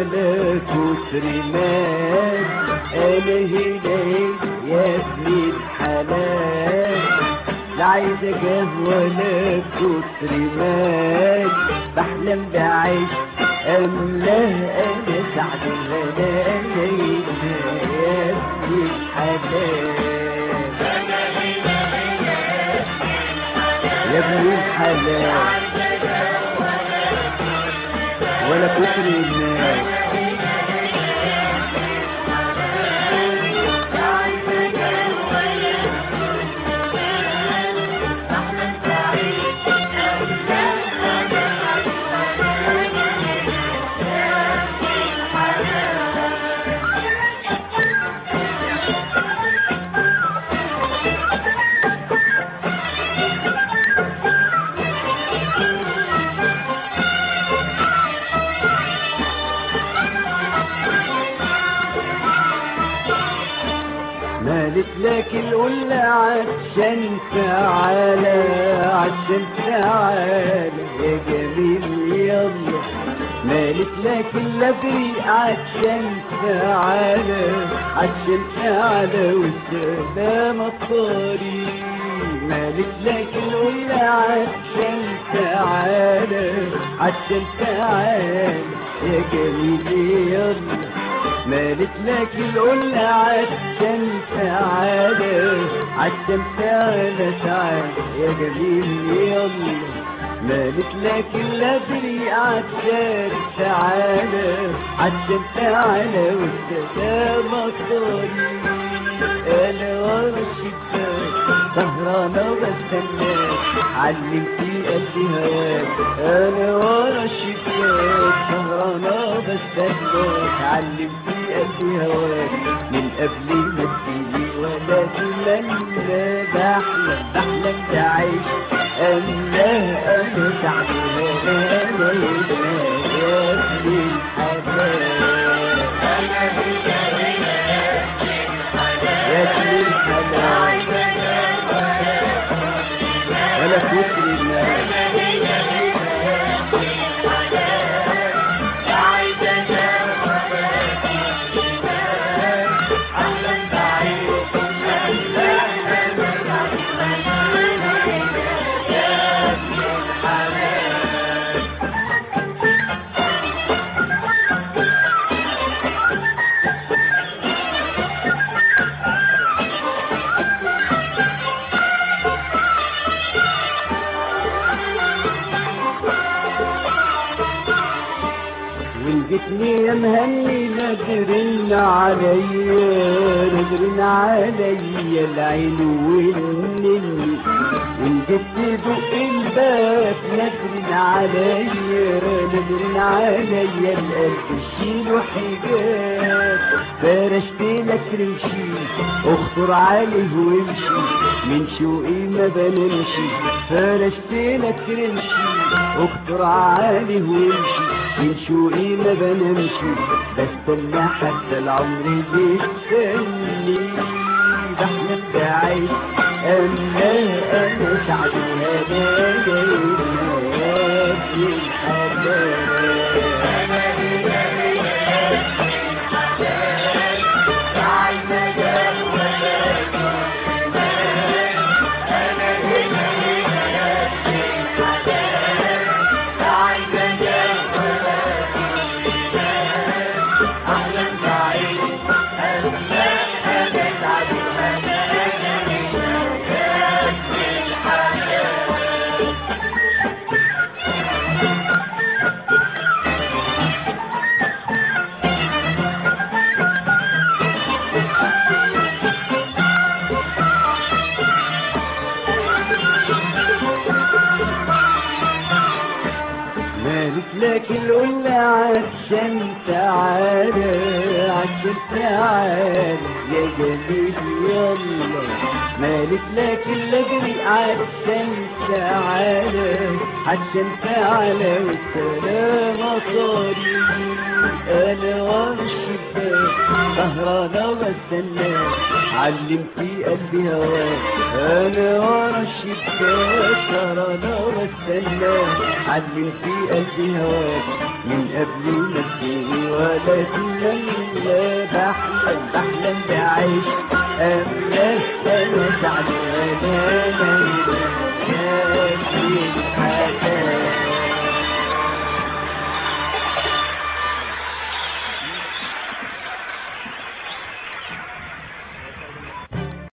ولا كتر مال انا هنا يا ابن الحلال لا عايز جاه ولا كتر مال بحلم بعيش أملاه أنا سعد الغنايم يا ابن الحلال يا ابن الحلال ولا كتر الناس مالت لك القلة عشان تعالى عشان تعالى يا جميل يلا مالت لك اللبري عشان تعالى عشان تعالى والسلام الطريق مالت لك القلة عشان تعالى عشان تعالى يا جميل يلا مالت لك القلة عشان تعالى عشان تعالى تعالى يا جميل يلا مالت لك اللبري عشان تعالى عشان تعالى والسلام الطريق انا ورا الشباك سهرانة بستناك علمتي قلبي هواك انا ورا الشباك سهرانة بستناك علمتي قلبي هواك من قبل ما تجيلي ولا تمنى بحلم بحلم بعيش الله انا سعد انا يا ابن الحلال يا ابن الحلال ولا كتر الناس وجيتني يا مهني نادرين عليا نادرين عليا العين والنني وجيت تدق الباب نادرين عليا نادرين عليا القلب شيله حجاب فرشت لك رمشي اخطر عليه وامشي من شوقي ما بنمشي فرشت لك رمشي اخطر عليه وامشي من شوقي ما بنمشي بستنى حتى العمر بيستني بحلم بعيش انا انا سعد الهنا جاي مالك لك القلة عشان تعالى عشان تعالى يا جميل يلا مالك لك اللجري عشان تعالى عشان تعالى والسلامة طريق انا ورا الشباك سهرانة بستناك علمتي قلبي هواك انا ورا الشباك سهرانة بستناك علمتي قلبي هواك من قبل ما تجي ولا تنام لا بحلم بحلم بعيش